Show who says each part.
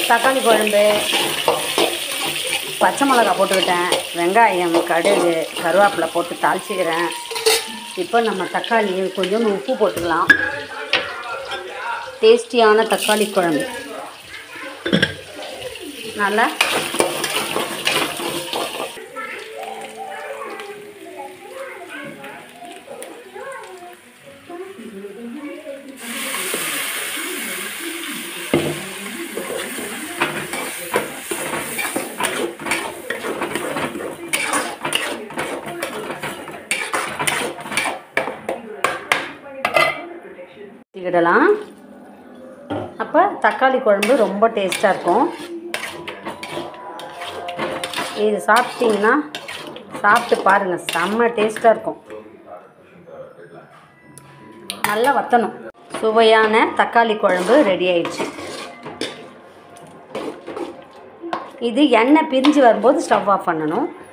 Speaker 1: தக்காளி குழம்பு பச்சை மிளகா போட்டுக்கிட்டேன் வெங்காயம் கடுகு கருவேப்பிலை போட்டு தாளிச்சிக்கிறேன் இப்போ நம்ம தக்காளி கொஞ்சம் உப்பு போட்டுக்கலாம் டேஸ்டியான தக்காளி குழம்பு நல்லா ஊற்றிக்கிடலாம் அப்போ தக்காளி குழம்பு ரொம்ப டேஸ்ட்டாக இருக்கும் இது சாப்பிட்டிங்கன்னா சாப்பிட்டு பாருங்கள் செம்ம டேஸ்ட்டாக இருக்கும் நல்லா வற்றணும் சுவையான தக்காளி குழம்பு ரெடி ஆயிடுச்சு இது எண்ணெய் பிரிஞ்சு வரும்போது ஸ்டவ் ஆஃப் பண்ணணும்